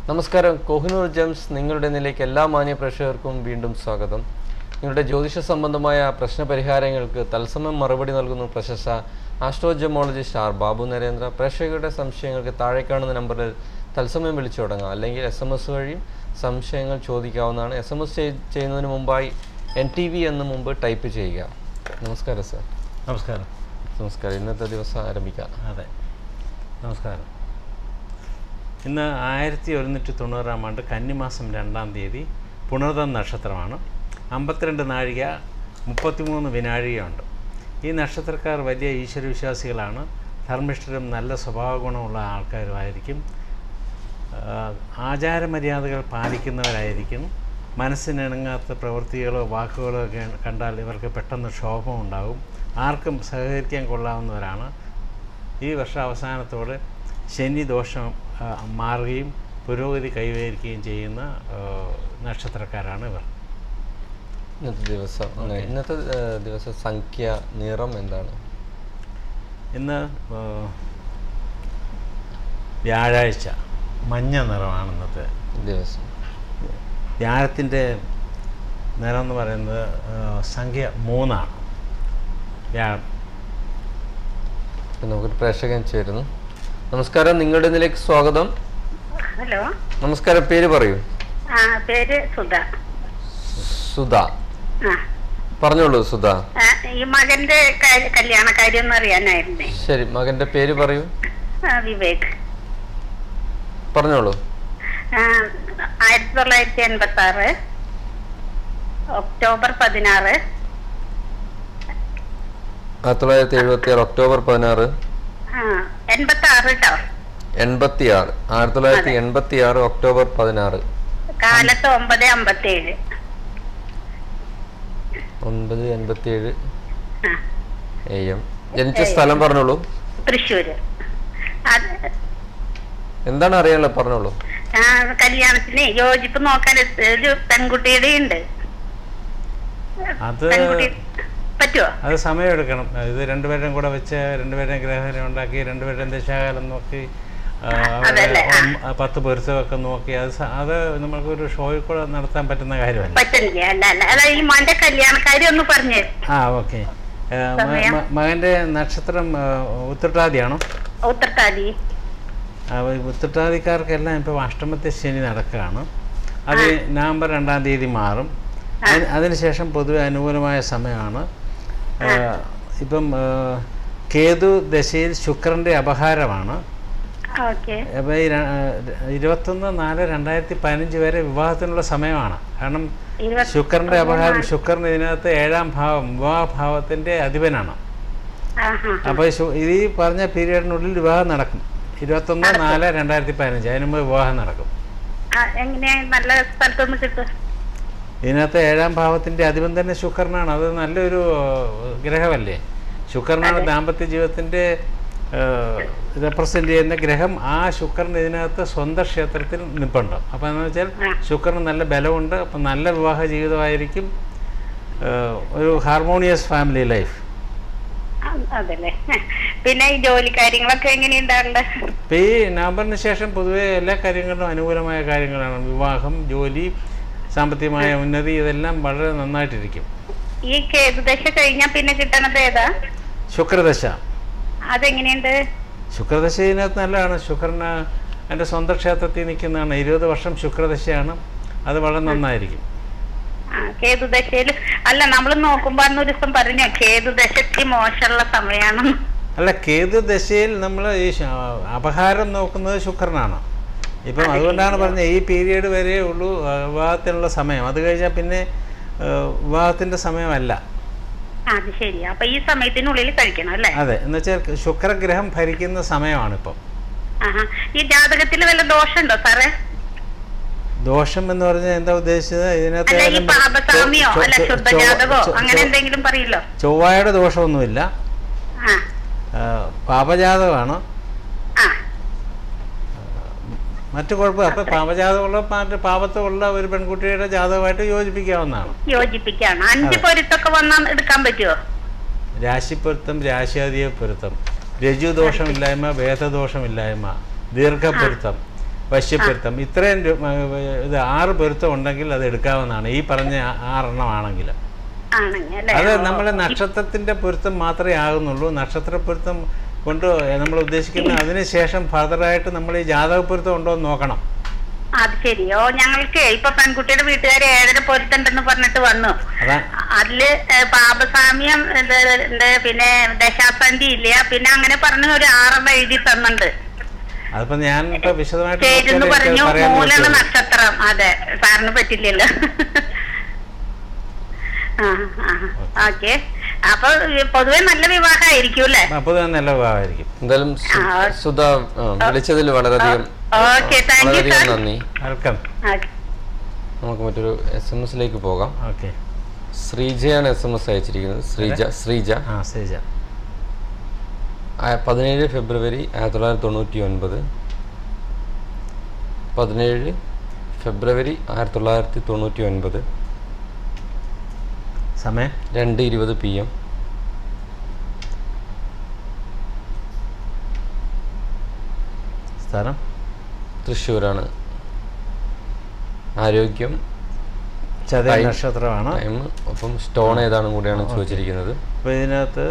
നമസ്കാരം കോഹിനൂർ ജെംസ് നിങ്ങളുടെ നിലയ്ക്ക് എല്ലാ മാന്യ പ്രേക്ഷകർക്കും വീണ്ടും സ്വാഗതം നിങ്ങളുടെ ജ്യോതിഷ സംബന്ധമായ പ്രശ്നപരിഹാരങ്ങൾക്ക് തത്സമയം മറുപടി നൽകുന്നു പ്രശസ്ത ആസ്ട്രോജമോളജിസ്റ്റ് ആർ ബാബു നരേന്ദ്ര പ്രേക്ഷകരുടെ സംശയങ്ങൾക്ക് താഴെ കാണുന്ന നമ്പറിൽ തത്സമയം വിളിച്ചു തുടങ്ങാം അല്ലെങ്കിൽ എസ് എം എസ് വഴിയും സംശയങ്ങൾ ചോദിക്കാവുന്നതാണ് എസ് എം എസ് ചെയ്യുന്നതിന് മുമ്പായി എൻ ടി വി എന്ന് മുമ്പ് ടൈപ്പ് ചെയ്യുക നമസ്കാരം സർ നമസ്കാരം നമസ്കാരം ഇന്നത്തെ ദിവസം ആരംഭിക്കാം അതെ നമസ്കാരം ഇന്ന് ആയിരത്തി ഒരുന്നൂറ്റി തൊണ്ണൂറാം ആണ്ട് കന്നിമാസം രണ്ടാം തീയതി പുണർതം നക്ഷത്രമാണ് അമ്പത്തിരണ്ട് നാഴിക മുപ്പത്തിമൂന്ന് വിനാഴികയുണ്ട് ഈ നക്ഷത്രക്കാർ വലിയ ഈശ്വരവിശ്വാസികളാണ് ധർമ്മിഷ്ഠരും നല്ല സ്വഭാവ ഗുണമുള്ള ആൾക്കാരുമായിരിക്കും ആഹ് ആചാരമര്യാദകൾ പാലിക്കുന്നവരായിരിക്കും മനസ്സിനിണങ്ങാത്ത പ്രവൃത്തികളോ വാക്കുകളോ ഒക്കെ കണ്ടാൽ ഇവർക്ക് പെട്ടെന്ന് ക്ഷോഭം ഉണ്ടാകും ആർക്കും സഹകരിക്കാൻ കൊള്ളാവുന്നവരാണ് ഈ വർഷ അവസാനത്തോടെ ശനി ദോഷം ആ, മാറുകയും പുരോഗതി കൈവരിക്കുകയും ചെയ്യുന്ന ആ, നക്ഷത്രക്കാരാണ് ഇവർ ഇന്നത്തെ ദിവസം അങ്ങനെ ഇന്നത്തെ ഏഹ്, ദിവസം സംഖ്യ നിറം എന്താണ് ഇന്ന് ആ, വ്യാഴാഴ്ച മഞ്ഞ നിറമാണ് ഇന്നത്തെ ദിവസം വ്യാഴത്തിൻ്റെ നിറം എന്ന് പറയുന്നത് ആ, സംഖ്യ മൂന്നാണ് വ്യാഴം ഇപ്പം നമുക്കൊരു പ്രേക്ഷകൻ ചേരുന്നു നമസ്കാരം നിങ്ങളുടെ ഇതിലേക്ക് സ്വാഗതം ഹലോ നമസ്കാരം പേര് പറയൂ ആ പേര് സുധ സുധ ആ പറഞ്ഞോളൂ സുധ ആ, ഈ മകന്റെ കാര്യ- കല്യാണ കാര്യം ഒന്ന് അറിയാനായിരുന്നേ ശരി മകന്റെ പേര് പറയൂ ആ, വിവേക് പറഞ്ഞോളൂ ആ, ആയിരത്തി തൊള്ളായിരത്തി എൺപത്തി ആറ് ഒക്ടോബർ പതിനാറ് ആയിരത്തി തൊള്ളായിരത്തി എഴുപത്തി ആറ് ഒക്ടോബർ പതിനാറ് ആ എൺപത്തി ആറ് കേട്ടോ എൺപത്തി ആറ് ആയിരത്തി തൊള്ളായിരത്തി എൺപത്തി ആറ് ഒക്ടോബർ പതിനാറ് കാലത്ത് ഒമ്പത് അമ്പത്തി ഏഴ് ഒൻപത് എൺപത്തി ഏഴ് ആ എ എം ജനിച്ച സ്ഥലം പറഞ്ഞോളൂ തൃശ്ശൂര് അത് എന്താണ് അറിയാനുള്ളത് പറഞ്ഞോളൂ ആ, കല്യാണത്തിന് യോജിപ്പ് നോക്കാൻ ഒരു പെൺകുട്ടിയുടെ ഉണ്ട് അത് പെൺകുട്ടി പറ്റുമോ അത് സമയമെടുക്കണം ഇത് രണ്ടുപേരുടെയും കൂടെ വെച്ച് രണ്ടുപേരുടെയും ഗ്രഹരം ഉണ്ടാക്കി രണ്ടുപേരുടെയും ദശാകാലം നോക്കി ആ, അവരുടെ അതല്ലേ, ആ. ഒം- ആ, പത്ത് പൊരുത്തമൊക്കെ നോക്കി അത് സ- അത് നമുക്കൊരു ഷോയിൽ കൂടെ നടത്താൻ പറ്റുന്ന കാര്യമല്ല പറ്റില്ല അല്ല അല്ല അല്ല ഈ മോന്റെ കല്യാണക്കാരി ഒന്ന് പറഞ്ഞു ആ ഓക്കെ സമയം? മകൻ്റെ നക്ഷത്രം ആ, ഉത്രട്ടാതിയാണോ ഉത്തർത്താലി ആ, ഈ ഉത്രട്ടാതിക്കാർക്കെല്ലാം ഇപ്പോൾ അഷ്ടമത്തെ ശനി നടക്കുകയാണ് അത് നവംബർ രണ്ടാം തീയതി മാറും അതിന് അതിനുശേഷം പൊതുവെ അനുകൂലമായ സമയമാണ് ആ, ഇപ്പം ആ, കേതു ദശയിൽ ശുക്രൻ്റെ അപഹാരമാണ് ഓക്കെ അപ്പോൾ ഈ ര- ഇരുപത്തൊന്ന് നാല് രണ്ടായിരത്തി പതിനഞ്ച് വരെ വിവാഹത്തിനുള്ള സമയമാണ് കാരണം ഇരുപത്തി ശുക്രൻ്റെ അപഹാരം ശുക്രൻ ഇതിനകത്ത് ഏഴാം ഭാവം വിവാഹഭാവത്തിൻ്റെ അധിപനാണ് ആഹാ. അപ്പോൾ ഈ പറഞ്ഞ പീരീഡിനുള്ളിൽ വിവാഹം നടക്കും ഇരുപത്തൊന്ന് നാല് രണ്ടായിരത്തി പതിനഞ്ച് അതിന് മുമ്പ് വിവാഹം നടക്കും ആ, എങ്ങനെയാ നല്ല സ്ഥലത്തൊന്ന് കിട്ടും ഇതിനകത്ത് ഏഴാം ഭാവത്തിൻ്റെ അധിപൻ തന്നെ ശുക്രനാണ് അത് നല്ലൊരു ഏഹ്, ഗ്രഹമല്ലേ ശുക്രനാണ് ദാമ്പത്യ ജീവിതത്തിൻ്റെ റെപ്രസെൻ്റ് ചെയ്യുന്ന ഗ്രഹം ആ ശുക്രൻ ഇതിനകത്ത് സ്വന്തം ക്ഷേത്രത്തിൽ നിൽപ്പുണ്ട് അപ്പോൾ എന്ന് വെച്ചാൽ ശുക്രന് നല്ല ബലമുണ്ട് അപ്പം നല്ല വിവാഹ ജീവിതമായിരിക്കും ഏഹ്, ഒരു ഹാർമോണിയസ് ഫാമിലി ലൈഫ് ആ, അതല്ലേ പിന്നെ ഈ ജോലി കാര്യങ്ങളൊക്കെ എങ്ങനെയുണ്ടാവുള്ളത് ഇപ്പം ഈ നവംബറിന് ശേഷം പൊതുവെ എല്ലാ കാര്യങ്ങളിലും അനുകൂലമായ കാര്യങ്ങളാണ് വിവാഹം ജോലി സാമ്പത്തികമായ ഉന്നതി ഇതെല്ലാം വളരെ നന്നായിട്ടിരിക്കും ഈ കേതുദശ കഴിഞ്ഞാൽ പിന്നെ കിട്ടണത് ഏതാ ശുക്രദശ അതെങ്ങനെയുണ്ട് ശുക്രദശ ഇതിനകത്ത് നല്ലതാണ് ശുക്രന് എൻ്റെ സ്വന്തം ക്ഷേത്രത്തിൽ നിൽക്കുന്നതാണ് ഇരുപത് വർഷം ശുക്രദശയാണ് അത് വളരെ നന്നായിരിക്കും ആ കേതുദശയിൽ അല്ല നമ്മൾ നോക്കുമ്പോ അന്ന് ഒരു ദിവസം പറഞ്ഞോ കേതുദശയ്ക്ക് മോശമുള്ള സമയമാണ് അല്ല കേതു ദശയിൽ നമ്മൾ ഈ ശ- അപഹാരം നോക്കുന്നത് ശുക്രനാണ് ഇപ്പം അതുകൊണ്ടാണ് പറഞ്ഞത് ഈ പീരീഡ് വരെ ഉള്ളൂ ആ, വിവാഹത്തിനുള്ള സമയം അത് കഴിഞ്ഞാൽ പിന്നെ ആ, വിവാഹത്തിൻ്റെ സമയമല്ല അത് ശരി അപ്പൊ ഈ സമയത്തിനുള്ളിൽ കഴിക്കണം അല്ലേ അതെ എന്ന് വെച്ചാൽ ശുക്രഗ്രഹം ഭരിക്കുന്ന സമയമാണ് ഇപ്പം ആഹാ ഈ ജാതകത്തിൽ വല്ല ദോഷമുണ്ടോ സാറേ ദോഷം എന്ന് പറഞ്ഞാൽ എന്താ ഉദ്ദേശിച്ചത് ഇതിനകത്ത് അല്ല ഈ ഏതായാലും പാപസാമ്യോ ചൊ- അല്ല ചൊ- ശുദ്ധജാതകോ ചൊ- അങ്ങനെ ചൊ- എന്തെങ്കിലും പറയില്ലോ ചൊവ്വായുടെ ദോഷമൊന്നുമില്ല ആ ആ, പാപജാതകമാണ് ആ മറ്റു കുഴപ്പം അപ്പം പാപജാതകമുള്ള മറ്റ് പാപത്തുള്ള ഒരു പെൺകുട്ടിയുടെ ജാതകമായിട്ട് യോജിപ്പിക്കാവുന്നതാണ് യോജിപ്പിക്കാണ് അഞ്ച് പൊരുത്തൊക്കെ വന്നാൽ എടുക്കാൻ പറ്റുമോ രാശിപ്പൊരുത്തം രാശിയാതീയ പൊരുത്തം രജുദോഷമില്ലായ്മ വേദദോഷമില്ലായ്മ ദീർഘപ്പൊരുത്തം വശ്യപ്പൊരുത്തം ഇത്രയും രു- ആ, ഇത് ആറ് പൊരുത്തം ഉണ്ടെങ്കിൽ അത് എടുക്കാവുന്നതാണ് ഈ പറഞ്ഞ ആ- ആറെണ്ണം ആണെങ്കിൽ ആണെങ്കിൽ അല്ലേ അത് ഓ, നമ്മുടെ നക്ഷത്രത്തിന്റെ പൊരുത്തം മാത്രമേ ആകുന്നുള്ളൂ നക്ഷത്ര പൊരുത്തം കൊണ്ട് നമ്മൾ ഉദ്ദേശിക്കുന്ന അതിനുശേഷം ഫർദറായിട്ട് നമ്മൾ ഈ ജാതക പൊരുത്തം ഉണ്ടോ എന്ന് നോക്കണം അത് ശരിയോ ഞങ്ങൾക്ക് ഇപ്പൊ പെൺകുട്ടിയുടെ വീട്ടുകാര് ഏഴര പൊരുത്തുണ്ടെന്ന് പറഞ്ഞിട്ട് വന്നു അതാ അതില് ഏ, പാപസാമ്യം ഇത് ഉണ്ട് പിന്നെ ദശാസന്ധി ഇല്ല പിന്നെ അങ്ങനെ പറഞ്ഞ് ഒരു ആറെണ്ണം എഴുതി തന്നുണ്ട് അതിപ്പോ ഞാൻ ഇപ്പൊ വിശദമായിട്ട് ചേരുന്ന് നോക്കിയാലേ പറഞ്ഞു എനിക്കത് പറയാൻ മൂലക പറ്റുള്ളൂ. നക്ഷത്രം അതെ സാറിന് പറ്റില്ലല്ലോ ആ ഓക്കെ അപ്പൊ പൊതുവെ നല്ല വിവാഹമായിരിക്കും അല്ലേ അപ്പൊ ഇത് നല്ല വിഭാഗമായിരിക്കും എന്തായാലും സു- ആ. സുധ ആ, വിളിച്ചതിൽ വളരെയധികം ഓക്കെ താങ്ക് യു വളരെയധികം സാർ നന്ദി വെൽക്കം ഓക്കെ നമുക്ക് മറ്റൊരു എസ് എം എസിലേക്ക് പോകാം ഓക്കെ ശ്രീജയാണ് എസ് എം എസ് അയച്ചിരിക്കുന്നത് ശ്രീജ ശ്രീജ ആ ശ്രീജ ആ, പതിനേഴ് ഫെബ്രുവരി ആയിരത്തി തൊള്ളായിരത്തി തൊണ്ണൂറ്റി ഒൻപത് പതിനേഴ് ഫെബ്രുവരി ആയിരത്തി തൊള്ളായിരത്തി തൊണ്ണൂറ്റി ഒൻപത് സമയം രണ്ട് ഇരുപത് പി എം സ്ഥലം തൃശ്ശൂരാണ് ആരോഗ്യം ചതയ ടൈം. നക്ഷത്രമാണ് ടൈം ഒപ്പം സ്റ്റോൺ ഏതാണെന്ന് കൂടിയാണ് ചോദിച്ചിരിക്കുന്നത് അപ്പോൾ ഇതിനകത്ത്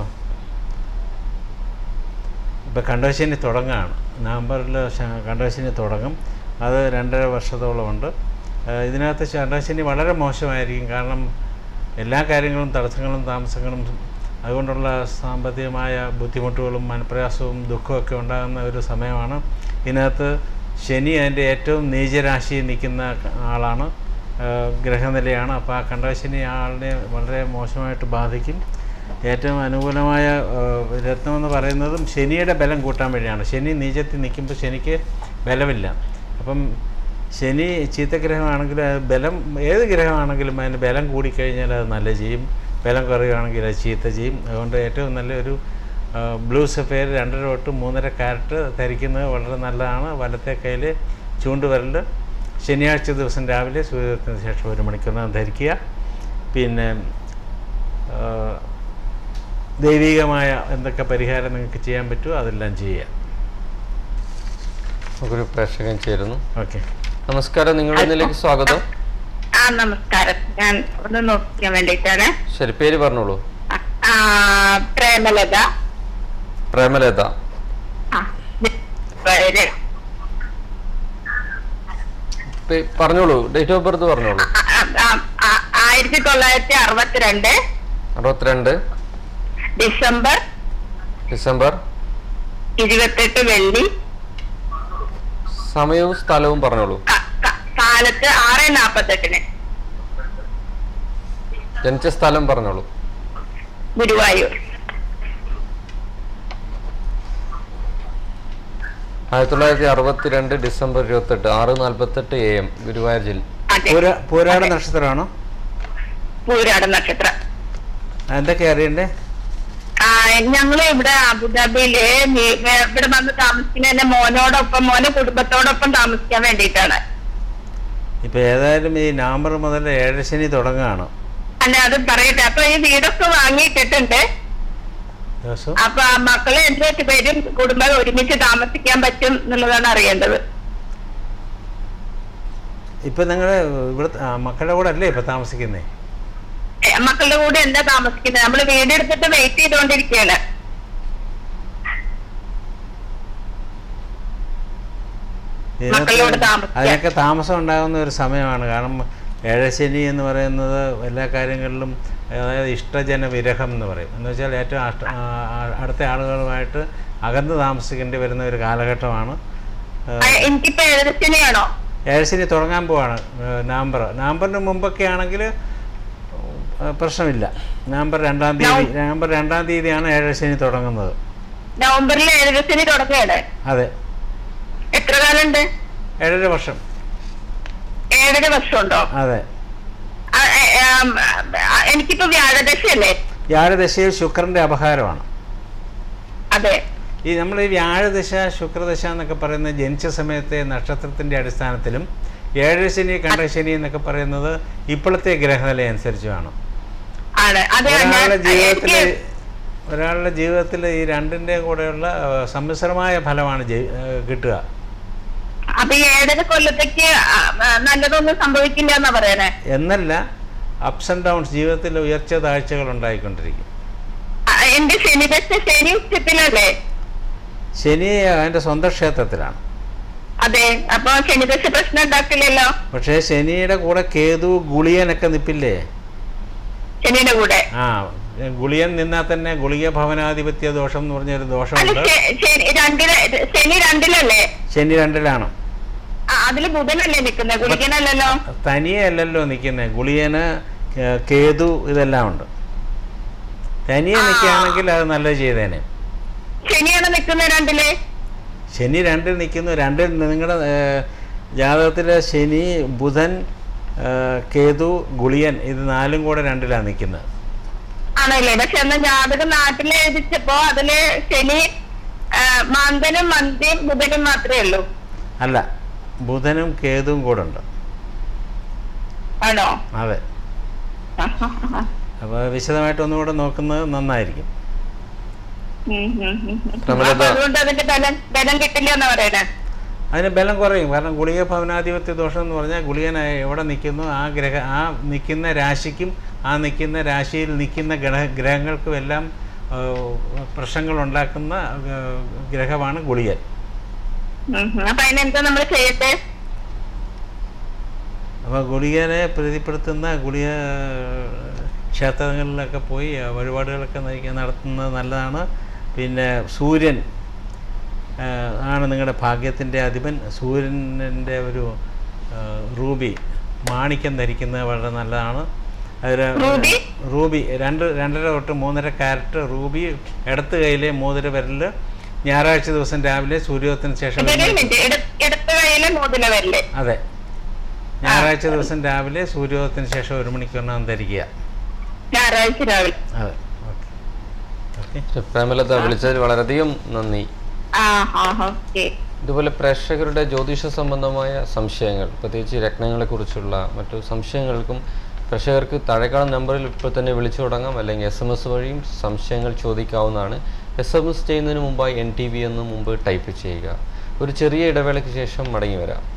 ഇപ്പോൾ കണ്ടോശിനി തുടങ്ങുകയാണ് നവംബറിൽ കണ്ടോശിനി തുടങ്ങും അത് രണ്ടര വർഷത്തോളമുണ്ട് ആ, ഇതിനകത്ത് കണ്ടോശിനി വളരെ മോശമായിരിക്കും കാരണം എല്ലാ കാര്യങ്ങളും തടസ്സങ്ങളും താമസങ്ങളും അതുകൊണ്ടുള്ള സാമ്പത്തികമായ ബുദ്ധിമുട്ടുകളും മനപ്രയാസവും ദുഃഖമൊക്കെ ഉണ്ടാകുന്ന ഒരു സമയമാണ് ഇതിനകത്ത് ശനി അതിൻ്റെ ഏറ്റവും നീചരാശിയിൽ നിൽക്കുന്ന ആളാണ് ആ, ഗ്രഹനിലയാണ് അപ്പോൾ ആ കണ്ടശനി ആളിനെ വളരെ മോശമായിട്ട് ബാധിക്കും ഏറ്റവും അനുകൂലമായ ആ, രത്നം എന്ന് പറയുന്നതും ശനിയുടെ ബലം കൂട്ടാൻ വേണ്ടിയാണ് ശനി നീചത്തിൽ നിൽക്കുമ്പോൾ ശനിക്ക് ബലമില്ല അപ്പം ശനി ചീത്തഗ്രഹമാണെങ്കിൽ അത് ബലം ഏത് ഗ്രഹമാണെങ്കിലും അതിന് ബലം കൂടിക്കഴിഞ്ഞാൽ അത് നല്ല ചെയ്യും ബലം കുറയുകയാണെങ്കിൽ അത് ചീത്ത ചെയ്യും അതുകൊണ്ട് ഏറ്റവും നല്ലൊരു ആ, ബ്ലൂ സഫയർ രണ്ടര തൊട്ട് മൂന്നര കാരറ്റ് ധരിക്കുന്നത് വളരെ നല്ലതാണ് വലത്തെ കയ്യിൽ ചൂണ്ടുവിരൽ ശനിയാഴ്ച ദിവസം രാവിലെ സൂര്യോദയത്തിന് ശേഷം ഒരു മണിക്കൂറിനകം ധരിക്കുക പിന്നെ ആ, ദൈവികമായ എന്തൊക്കെ പരിഹാരം നിങ്ങൾക്ക് ചെയ്യാൻ പറ്റുമോ അതെല്ലാം ചെയ്യുക നമുക്കൊരു പ്രേക്ഷകൻ ചേരുന്നു ഓക്കെ നമസ്കാരം നിങ്ങളുടെ ഇതിലേക്ക് സ്വാഗതം ആ നമസ്കാരം ഞാൻ ഒന്ന് നോക്കാൻ വേണ്ടിയിട്ടാണ് ശരി പേര് പറഞ്ഞോളൂ ആ, പ്രേമലത പ്രേമലത ആ പേര് പേ- പറഞ്ഞോളൂ ഡേറ്റ് ഓഫ് ബർത്ത് പറഞ്ഞോളൂ ആ, ആ, ആ, ആയിരത്തി തൊള്ളായിരത്തി അറുപത്തിരണ്ട് അറുപത്തിരണ്ട് ഡിസംബർ ഡിസംബർ ഇരുപത്തെട്ട് വെള്ളി സമയവും സ്ഥലവും പറഞ്ഞോളൂ ക- ക- കാലത്ത് ആറ് നാപ്പത്തെട്ടിന് ജനിച്ച സ്ഥലം പറഞ്ഞോളൂ ഗുരുവായൂർ ആയിരത്തി തൊള്ളായിരത്തി അറുപത്തിരണ്ട് ഡിസംബർ ഇരുപത്തെട്ട് ആറ് നാൽപ്പത്തെട്ട് എ എം ഗുരുവായൂർ ജില്ല അതെ പൂര പൂരാട നക്ഷത്രമാണോ പൂരാട നക്ഷത്രം എന്തൊക്കെയാ അറിയണ്ടേ ആ ഞങ്ങള് ഇവിടെ അബുദാബിയില് മി- ഏ, ഇവിടെ വന്ന് താമസിക്കുന്ന എന്റെ മോനോടൊപ്പം മോനെ കുടുംബത്തോടൊപ്പം താമസിക്കാൻ വേണ്ടിയിട്ടാണ് ഇപ്പോൾ ഏതായാലും ഈ നവംബർ മുതൽ ഏഴശനി തുടങ്ങുകയാണ് അല്ല അത് പറയട്ടെ അപ്പൊ ഈ വീടൊക്കെ വാങ്ങിയിട്ടിട്ടുണ്ട് ദിവസവും അപ്പൊ ആ മക്കളെ എന്റെ പേരും കുടുംബം ഒരുമിച്ച് താമസിക്കാൻ പറ്റും എന്നുള്ളതാണ് അറിയേണ്ടത് ഇപ്പം നിങ്ങൾ ഇവിടെ ആ, മക്കളുടെ കൂടെ അല്ലേ ഇപ്പം താമസിക്കുന്നേ ഏ, മക്കളുടെ കൂടെ എന്താ താമസിക്കുന്നത് നമ്മള് വീടെടുത്തിട്ട് വെയിറ്റ് ചെയ്തോണ്ടിരിക്കുകയാണ് മക്കളോട് താമസിക്കാൻ. അതിനൊക്കെ താമസം ഉണ്ടാകുന്ന ഒരു സമയമാണ് കാരണം ഏഴശനി എന്ന് പറയുന്നത് എല്ലാ കാര്യങ്ങളിലും അതായത് ഇഷ്ടജന വിരഹം എന്ന് പറയും എന്ന് വെച്ചാൽ ഏറ്റവും അഷ്ട ആ, ആ, അടുത്ത ആളുകളുമായിട്ട് അകന്ന് താമസിക്കേണ്ടി വരുന്ന ഒരു കാലഘട്ടമാണ് ആ, എനിക്കിപ്പോ ഏകദേശനെയാണോ ഏഴശനി തുടങ്ങാൻ പോവാണ് ഏഹ് നവംബർ നവംബറിന് മുമ്പൊക്കെ ആണെങ്കിൽ പ്രശ്നമില്ല നവംബർ രണ്ടാം തീയതി നവംബർ രണ്ടാം തീയതിയാണ് ഏഴശനി തുടങ്ങുന്നത് നവംബറിൽ ഏകദേശനി തുടങ്ങുകയാണ് അതെ എത്ര കാലുണ്ട് ഏഴര വർഷം ഏഴര വർഷമുണ്ടോ അതെ ആ, ഏ, ആം, ആ, എനിക്കിപ്പോ വ്യാഴദശയല്ലേ വ്യാഴദശയിൽ ശുക്രൻ്റെ അപഹാരമാണ് അതെ ഈ നമ്മൾ ഈ വ്യാഴദശ ശുക്രദശ എന്നൊക്കെ പറയുന്ന ജനിച്ച സമയത്തെ നക്ഷത്രത്തിൻ്റെ അടിസ്ഥാനത്തിലും ഏഴശനി കണ്ടശനി എന്നൊക്കെ പറയുന്നത് ഇപ്പോഴത്തെ ഗ്രഹനില അനുസരിച്ചുമാണ് ആണ് അതെ ഒരാളുടെ ജീവിതത്തിൽ എനിക്ക് ഒരാളുടെ ജീവിതത്തിൽ ഈ രണ്ടിൻ്റെയും കൂടെയുള്ള ആ, സമ്മിശ്രമായ ഫലമാണ് ജയി- ആ, കിട്ടുക അപ്പൊ ഈ ഏഴര കൊല്ലത്തേക്ക് ആ, ആ, നല്ലതൊന്നും സംഭവിക്കില്ല എന്നാ പറയണേ എന്നല്ല അപ്സ് ആൻഡ് ഡൗൺസ് ജീവിതത്തിൽ ഉയർച്ച താഴ്ചകൾ ഉണ്ടായിക്കൊണ്ടിരിക്കും ആ, എന്റെ ശനി ദശ ശനി ഉച്ചത്തിലല്ലേ ശനി അതിൻ്റെ സ്വന്തം ക്ഷേത്രത്തിലാണ് അതെ അപ്പൊ ശനി ദശ പ്രശ്നം ഉണ്ടാക്കില്ലല്ലോ പക്ഷേ ശനിയുടെ കൂടെ കേതു ഗുളിയനൊക്കെ നിൽപ്പില്ലേ ശനിയുടെ കൂടെ ആ ഗുളിയൻ നിന്നാൽ തന്നെ ഗുളിക ഭവനാധിപത്യ ദോഷം എന്ന് പറഞ്ഞൊരു അല്ല ദോഷമുണ്ട് ശ- ശനി രണ്ടില് ശനി രണ്ടിലല്ലേ ശനി രണ്ടിലാണ് ആ, അതില് ബുധനല്ലേ നിക്കുന്നത് ഗുളികനല്ലല്ലോ തനിയെ അല്ലല്ലോ നിൽക്കുന്നത് ഗുളിയന് കേ- കേതു ഇതെല്ലാം ഉണ്ട് തനിയെ നിൽക്കുകയാണെങ്കിൽ അത് നല്ലത് ചെയ്തേനെ ശനിയാണ് നിക്കുന്നത് രണ്ടില് ശനി രണ്ടിൽ നിൽക്കുന്നു രണ്ടിൽ നിങ്ങളുടെ ജാതകത്തിലെ ശനി ബുധൻ ഏ, കേതു ഗുളിയൻ ഇത് നാലും കൂടെ രണ്ടിലാണ് നിൽക്കുന്നത് ആണല്ലേ പക്ഷെ എന്നാ ജാതകം നാട്ടിൽ എഴുതിച്ചപ്പോ അതില് ശനി ആ, മാന്തനും മന്തിയും ബുധനും മാത്രമേ ഉള്ളൂ അല്ല ബുധനും കേതുവും കൂടെ ഉണ്ട് ആണോ അതെ അപ്പോൾ വിശദമായിട്ട് ഒന്നുകൂടെ നോക്കുന്നത് നന്നായിരിക്കും ഉം, ഉം, ഉം, ഉം. പ്രമിള അപ്പൊ അതുകൊണ്ട് അതിന്റെ ബലം ബലം കിട്ടില്ല എന്നാ പറയണേ അതിന് ബലം കുറയും കാരണം ഗുളിക ഭവനാധിപത്യ ദോഷം എന്ന് പറഞ്ഞാൽ ഗുളികൻ എവിടെ നിൽക്കുന്നു ആ ഗ്രഹ ആ നിൽക്കുന്ന രാശിക്കും ആ നിൽക്കുന്ന രാശിയിൽ നിൽക്കുന്ന ഗ്രഹ ഗ്രഹങ്ങൾക്കും എല്ലാം ആ, പ്രശ്നങ്ങൾ ഉണ്ടാക്കുന്ന ആ, ഗ്രഹമാണ് ഗുളികൻ ഉം, ഉം. അപ്പൊ അതിനെന്താ നമ്മൾ ചെയ്യട്ടെ അപ്പോൾ ഗുളികനെ പ്രീതിപ്പെടുത്തുന്ന ഗുളിക ക്ഷേത്രങ്ങളിലൊക്കെ പോയി ആ, വഴിപാടുകളൊക്കെ നയിക്കാൻ നടത്തുന്നത് നല്ലതാണ് പിന്നെ സൂര്യൻ ആ, ആണ് നിങ്ങളുടെ ഭാഗ്യത്തിൻ്റെ അധിപൻ സൂര്യൻ്റെ ഒരു ആ, റൂബി മാണിക്യം ധരിക്കുന്നത് വളരെ നല്ലതാണ് അതിൽ റൂബി? റൂബി രണ്ട് രണ്ടര തൊട്ട് മൂന്നര കാരറ്റ് റൂബി ഇടത്ത് കൈയിലെ മോതിര വിരൽ ഞായറാഴ്ച ദിവസം രാവിലെ സൂര്യോദയത്തിന് ശേഷം ഇതൊരു വരുന്ന- മിനിറ്റ് ഇട- ഇടത്ത് കൈയിലെ മോതില വരല് അതെ ഞായറാഴ്ച ദിവസം രാവിലെ സൂര്യോദയത്തിന് ശേഷം ഒരു മണിക്കൂറിനകം ധരിക്കുക ഞായറാഴ്ച രാവിലെ അതെ ഓക്കെ ഓക്കെ പ്രേമലത വിളിച്ചതിൽ വളരെയധികം നന്ദി ആ ആ ഓക്കെ ഇതുപോലെ പ്രേക്ഷകരുടെ ജ്യോതിഷ സംബന്ധമായ സംശയങ്ങൾ പ്രത്യേകിച്ച് രത്നങ്ങളെക്കുറിച്ചുള്ള മറ്റു സംശയങ്ങൾക്കും പ്രേക്ഷകർക്ക് താഴെക്കാണുന്ന നമ്പറിൽ ഇപ്പോൾ തന്നെ വിളിച്ചു തുടങ്ങാം അല്ലെങ്കിൽ എസ് എം എസ് വഴിയും സംശയങ്ങൾ ചോദിക്കാവുന്നതാണ് എസ് എം എസ് ചെയ്യുന്നതിന് മുമ്പായി എൻ ടി വി എന്ന് മുമ്പ് ടൈപ്പ് ചെയ്യുക ഒരു ചെറിയ ഇടവേളയ്ക്ക് ശേഷം മടങ്ങി വരാം